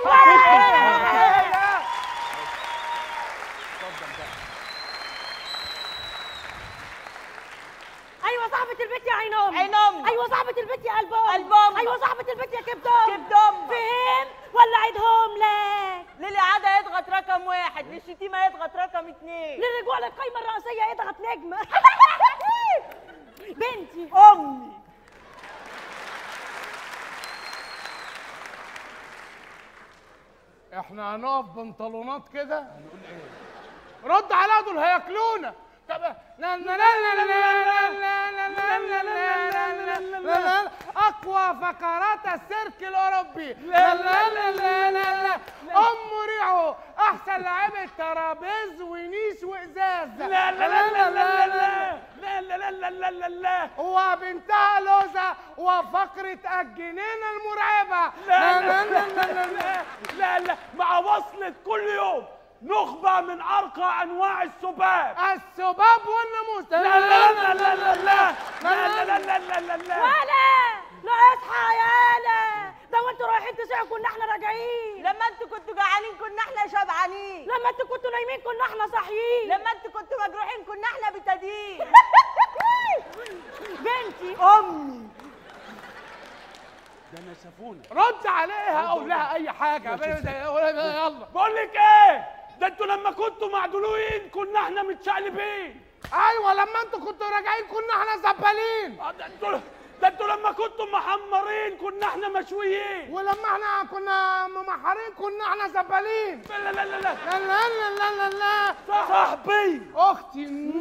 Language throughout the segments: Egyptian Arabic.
ايوه صاحبة البيت يا عين امي عين أمي. ايوه صاحبة البيت يا قلب امي قلب أمي. ايوه صاحبة البيت يا كبد امي كبد أمي. فهم ولا عيدهم لك للإعادة يضغط رقم واحد للشتيمة يضغط رقم اتنين للرجوع للقايمة الرئيسية يضغط نجمة بنتي أمي احنا هنقف بنطلونات كده هنقول ايه رد عليها دول هياكلونا طب لا لا لا لا لا لا لا لا لا لا لا لا لا لا اقوى فقرات السيرك الاوروبي لا لا لا لا لا لا ام ريعو احسن لعيبه ترابيز ونيش وازاز لا لا لا لا لا لا لا لا لا لا لا لا لا وبنتها لوزة وفقرة الجنينة المرعبة لا لا لا لا لا لا لا لا مع وصلة كل يوم نخبة من أرقى أنواع السباب السباب والناموس لا لا لا لا لا لا لا لا لا لا لا لا ولا لا اصحى يا لا ده وانتوا رايحين تسعوا كنا احنا راجعين لما انتوا كنتوا جعانين كنا احنا شبعانين لما انتوا كنتوا نايمين كنا احنا صاحيين لما انتوا كنتوا مجروحين كنا احنا بتدين بنتي امي ده نسفونا رد عليها قول لها اي حاجة يلا بقول لك ايه ده انتوا لما كنتوا معدولين كنا احنا متشقلبين ايوه لما انتوا كنتوا راجعين كنا احنا زبالين آه، ده انتوا ده انتوا لما كنتوا محمرين كنا احنا مشويين ولما احنا كنا ممحرين كنا احنا زبالين لا لا لا لا لا لا لا لا لا لا لا صاحبي اختي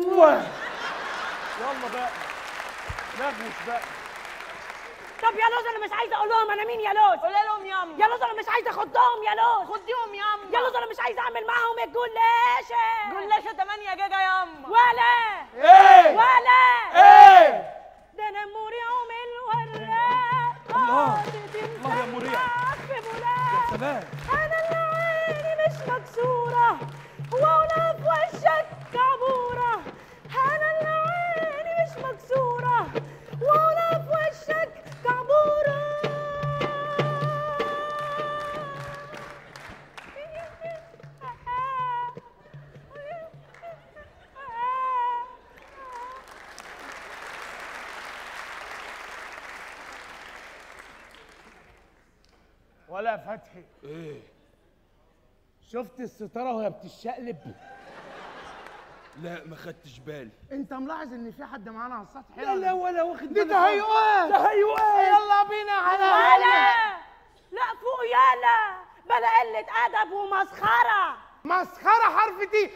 يلا بقى نغمس بقى طب يا لوز انا مش عايزه اقول لهم انا مين يا لوز قولي لهم ياما يا لوز انا مش عايزه اخدهم يا لوز خديهم ياما يا لوز انا مش عايزه اعمل معاهم الجلاشه جلاشة 8 جيجا ياما ولا ايه ولا ايه ده انا مريع من الوراق الله. قاعدة الله يا مريع. في بولاق سلام انا اللي عيني مش مكسوره وانا في وشك كعبوره انا اللي عيني مش مكسوره وانا في وشك كعبوره ولا فتحي ايه شفت الستاره وهي بتشقلب لا ما خدتش بالي انت ملاحظ ان في حد معانا على السطح لا لا ولا واخد دي بالي تهيؤات تهيؤات يلا بينا على ولا لا فوق يالا بلا قلة أدب ومسخرة مسخره حرف تي